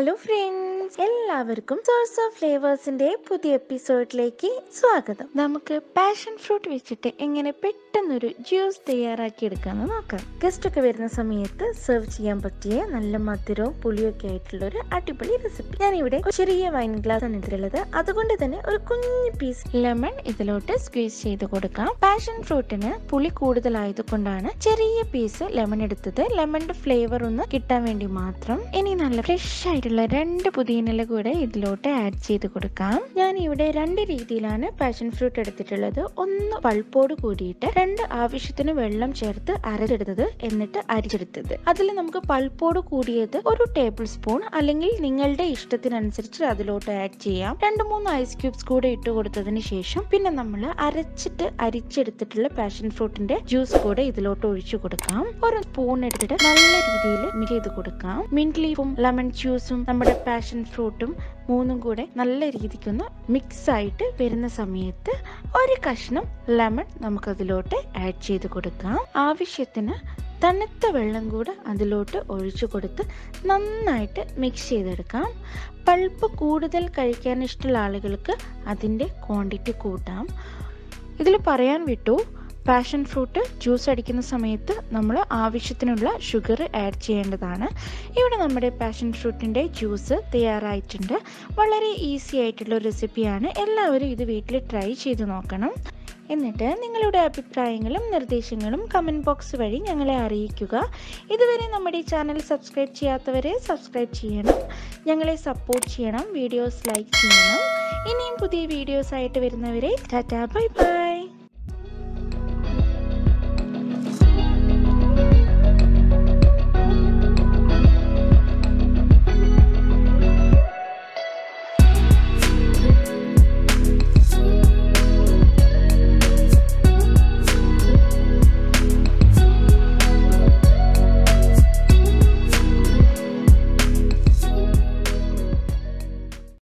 hello friends എല്ലാവർക്കും Source of ഫ്ലേവേഴ്സിന്റെ പുതിയ എപ്പിസോഡിലേക്ക് സ്വാഗതം നമുക്ക് പാഷൻ ഫ്രൂട്ട് വെച്ചിട്ട് എങ്ങനെ പെട്ടെന്നൊരു ജ്യൂസ് തയ്യാറാക്കി എടുക്കാമെന്ന് നോക്കാം ഗസ്റ്റ് ഒക്കെ വരുന്ന സമയത്ത് സെർവ് ചെയ്യാൻ പറ്റിയ നല്ല മധുരവും പുളിയൊക്കെ ആയിട്ടുള്ള ഒരു അടിപൊളി റെസിപ്പി ഞാനിവിടെ ഒരു ചെറിയ വൈൻ ഗ്ലാസ് ആണ് ഇതിലുള്ളത് അതുകൊണ്ട് തന്നെ ഒരു കുഞ്ഞു പീസ് ലെമൺ ഇതിലോട്ട് സ്ക്വീസ് ചെയ്ത് കൊടുക്കാം പാഷൻ ഫ്രൂട്ടിന് പുളി കൂടുതലായത് കൊണ്ടാണ് ചെറിയ പീസ് ലെമൺ എടുത്തത് ലെമണിന്റെ ഫ്ലേവർ ഒന്ന് കിട്ടാൻ വേണ്ടി മാത്രം ഇനി നല്ല ഫ്രഷ് ആയിട്ടുള്ള രണ്ട് പുതിയനില കൂടെ ഇതിലോട്ട് ആഡ് ചെയ്ത് കൊടുക്കാം ഞാൻ ഇവിടെ രണ്ട് രീതിയിലാണ് പാഷൻ ഫ്രൂട്ട് എടുത്തിട്ടുള്ളത് ഒന്ന് പൾപ്പോട് കൂടിയിട്ട് രണ്ട് ആവശ്യത്തിന് വെള്ളം ചേർത്ത് അരച്ചെടുത്തത് എന്നിട്ട് അരിച്ചെടുത്തത് അതിൽ നമുക്ക് പൾപ്പോട് കൂടിയത് ഒരു ടേബിൾ സ്പൂൺ അല്ലെങ്കിൽ നിങ്ങളുടെ ഇഷ്ടത്തിനനുസരിച്ച് അതിലോട്ട് ആഡ് ചെയ്യാം രണ്ട് മൂന്ന് ഐസ് ക്യൂബ്സ് കൂടെ ഇട്ട് കൊടുത്തതിന് ശേഷം പിന്നെ നമ്മൾ അരച്ചിട്ട് അരിച്ചെടുത്തിട്ടുള്ള പാഷൻ ഫ്രൂട്ടിന്റെ ജ്യൂസ് കൂടെ ഇതിലോട്ട് ഒഴിച്ചു കൊടുക്കാം ഒരു സ്പൂൺ എടുത്തിട്ട് നല്ല രീതിയിൽ മിക്സ് ചെയ്ത് കൊടുക്കാം മിന്റ് ലീഫും ലെമൺ ജ്യൂസും നമ്മുടെ പാഷൻ ഫ്രൂട്ടും മൂന്നും കൂടെ നല്ല രീതിക്കൊന്ന് മിക്സ് ആയിട്ട് വരുന്ന സമയത്ത് ഒരു കഷ്ണം ലെമൺ നമുക്കതിലോട്ട് ആഡ് ചെയ്ത് കൊടുക്കാം ആവശ്യത്തിന് തണുത്ത വെള്ളം കൂടെ അതിലോട്ട് ഒഴിച്ചു കൊടുത്ത് നന്നായിട്ട് മിക്സ് ചെയ്തെടുക്കാം പൾപ്പ് കൂടുതൽ കഴിക്കാൻ ഇഷ്ടമുള്ള ആളുകൾക്ക് അതിൻ്റെ ക്വാണ്ടിറ്റി കൂട്ടാം ഇതിൽ പറയാൻ വിട്ടു പാഷൻ ഫ്രൂട്ട് ജ്യൂസ് അടിക്കുന്ന സമയത്ത് നമ്മൾ ആവശ്യത്തിനുള്ള ഷുഗർ ആഡ് ചെയ്യേണ്ടതാണ് ഇവിടെ നമ്മുടെ പാഷൻ ഫ്രൂട്ടിൻ്റെ ജ്യൂസ് തയ്യാറായിട്ടുണ്ട് വളരെ ഈസി ആയിട്ടുള്ള റെസിപ്പിയാണ് എല്ലാവരും ഇത് വീട്ടിൽ ട്രൈ ചെയ്ത് നോക്കണം എന്നിട്ട് നിങ്ങളുടെ അഭിപ്രായങ്ങളും നിർദ്ദേശങ്ങളും കമൻറ്റ് ബോക്സ് വഴി ഞങ്ങളെ അറിയിക്കുക ഇതുവരെ നമ്മുടെ ഈ ചാനൽ സബ്സ്ക്രൈബ് ചെയ്യാത്തവരെ സബ്സ്ക്രൈബ് ചെയ്യണം ഞങ്ങളെ സപ്പോർട്ട് ചെയ്യണം വീഡിയോസ് ലൈക്ക് ചെയ്യണം ഇനിയും പുതിയ വീഡിയോസ് ആയിട്ട് വരുന്നവരെ ടാറ്റാ ബൈ ബൈ